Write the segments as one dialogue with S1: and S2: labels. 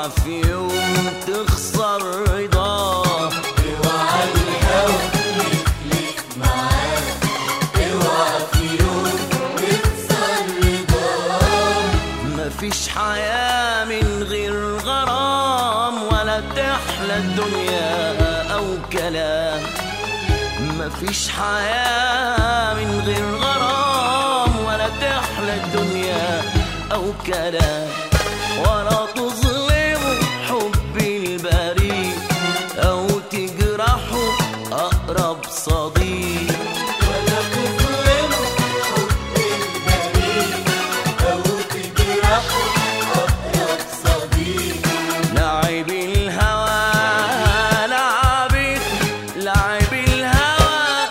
S1: اوعى في يوم تخسر رضاه
S2: اوعى الهوى يخلف معاك اوعى في يوم تخسر رضاك
S1: مفيش حياة من غير غرام ولا تحلى الدنيا أو كلام مفيش حياة من غير غرام ولا تحلى الدنيا أو كلام ولا تظلم حب البريء أو تجرحه أقرب صديق
S2: ولا تظلم حب البريء او تجرحه اقرب صديق
S1: لعب الهوى لعبت لعب الهوى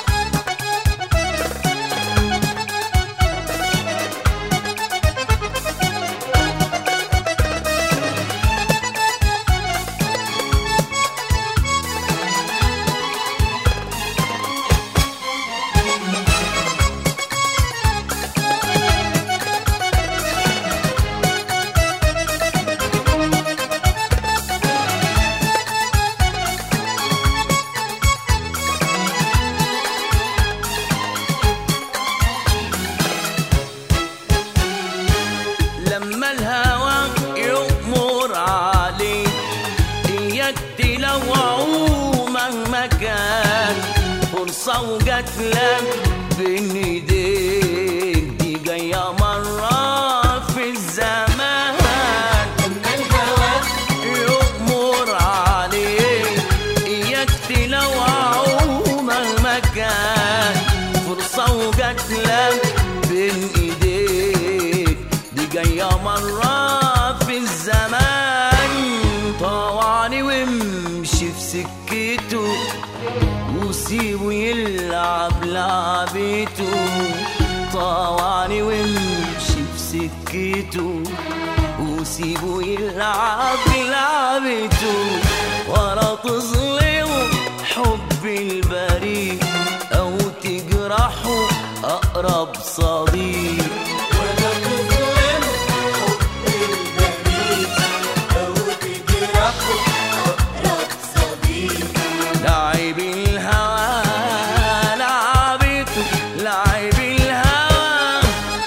S1: لما الهوى يؤمر عليك إياك تلوعه مهما كان فرصة وجات لك بين ايديك دي جاية مرة في الزمان
S2: لما الهوى
S1: يؤمر عليك إياك تلوعه مهما كان فرصة وجات لك بين إيديك دي جاية مرة في الزمان طوعني وامشي في سكته وسيبه يلعب لعبته طوعني وامشي في سكته وسيبه يلعب لعبته ولا تظلمه حب البريء او تجرحه اقرب صديق
S2: ولا تظلم حب البريء او تجرحه اقرب صديق
S1: لعب الهوى لعبته لعب الهوى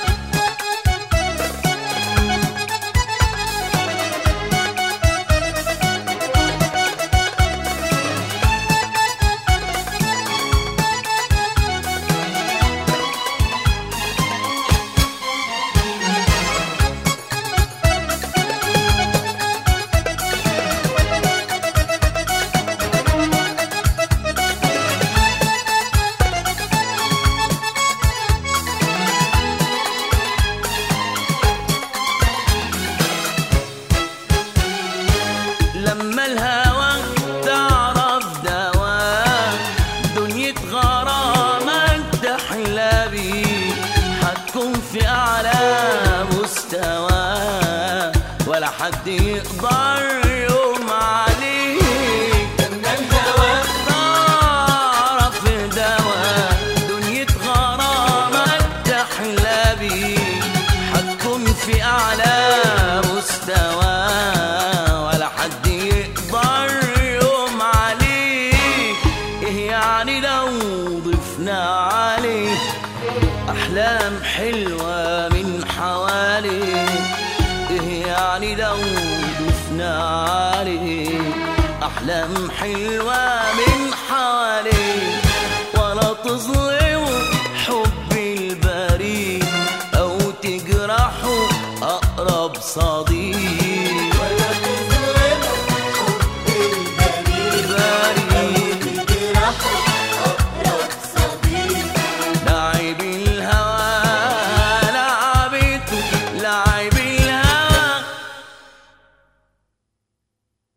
S1: لما الهوى تعرف دواء دنيا غرامك تحلى بيه هتكون في أعلى مستوى ولا حد يقدر يوم عليك
S2: لما الهوى
S1: تعرف دواء دنيا غرامك تحلى بيه هتكون في أعلى مستوى ولا حد يقدر يوم عليك إيه يعني لو ضفنا عليه أحلام حلوة من حواليك إيه يعني لو ضفنا عليه أحلام حلوة من